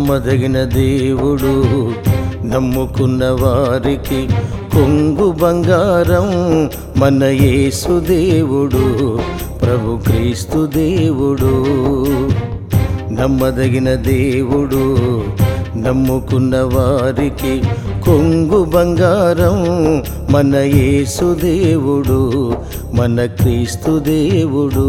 నమ్మదగిన దేవుడు నమ్ముకున్న వారికి కొంగు బంగారం మన యేసు దేవుడు ప్రభు క్రీస్తు దేవుడు నమ్మదగిన దేవుడు నమ్ముకున్న వారికి కొంగు బంగారం మన యేసు దేవుడు మన క్రీస్తు దేవుడు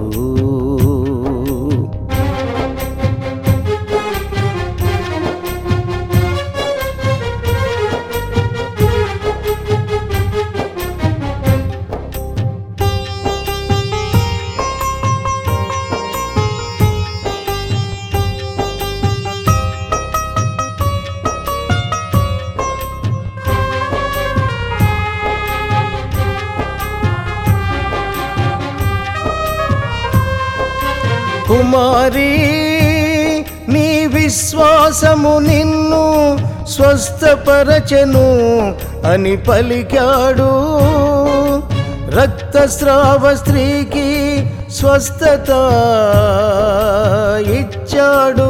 కుమారి నీ విశ్వాసము నిన్ను స్వస్థపరచెను అని పలికాడు రక్తస్రావ స్త్రీకి స్వస్థత ఇచ్చాడు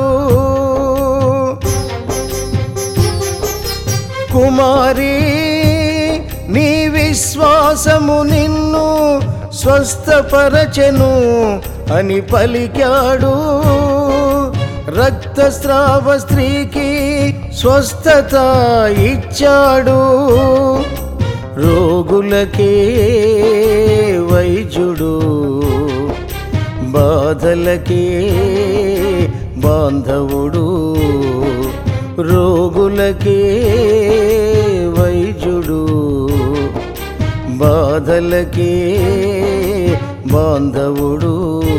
కుమారి నీ విశ్వాసము నిన్ను స్వస్థపరచెను అని పలికాడు రక్తస్రావ స్త్రీకి స్వస్థత ఇచ్చాడు రోగులకే వైద్యుడు బాధలకే బాంధవుడు రోగులకే వైద్యుడు బాధలకే బాంధవుడు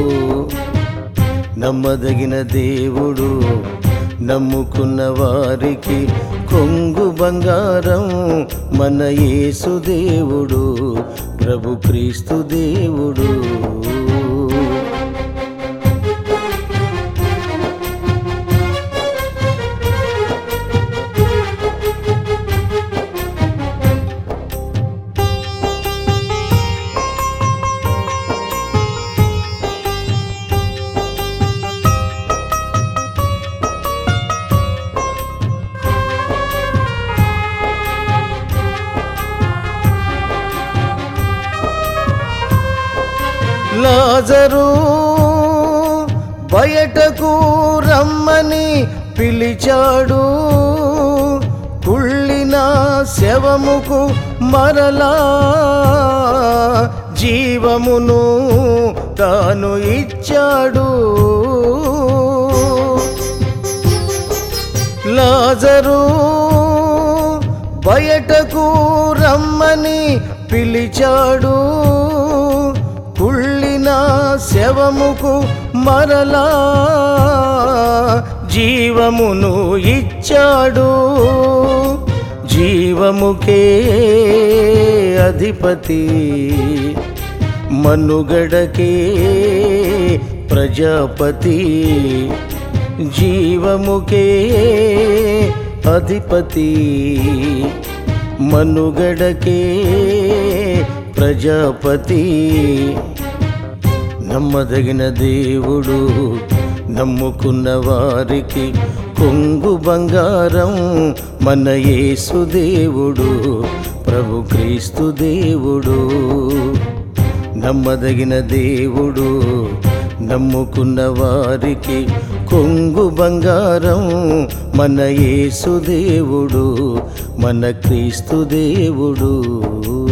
నమ్మదగిన దేవుడు నమ్ముకున్న వారికి కొంగు బంగారం మన యేసు దేవుడు ప్రభు క్రీస్తు దేవుడు లాజరు బయటకు రమ్మని పిలిచాడు కుళ్ళిన శవముకు మరలా జీవమును తాను ఇచ్చాడు లాజరు బయటకు రమ్మని పిలిచాడు కుళ్ళిన శవముకు మరలా జీవమును ఇచ్చాడు జీవముకే అధిపతి మనుగడకే ప్రజాపతి జీవముకే అధిపతి మనుగడకే ప్రజాపతి నమ్మదగిన దేవుడు నమ్ముకున్న వారికి కొంగు బంగారం మన యేసు దేవుడు ప్రభు క్రీస్తు దేవుడు నమ్మదగిన దేవుడు నమ్ముకున్న వారికి కొంగు బంగారం మన యేసు దేవుడు మన క్రీస్తు దేవుడు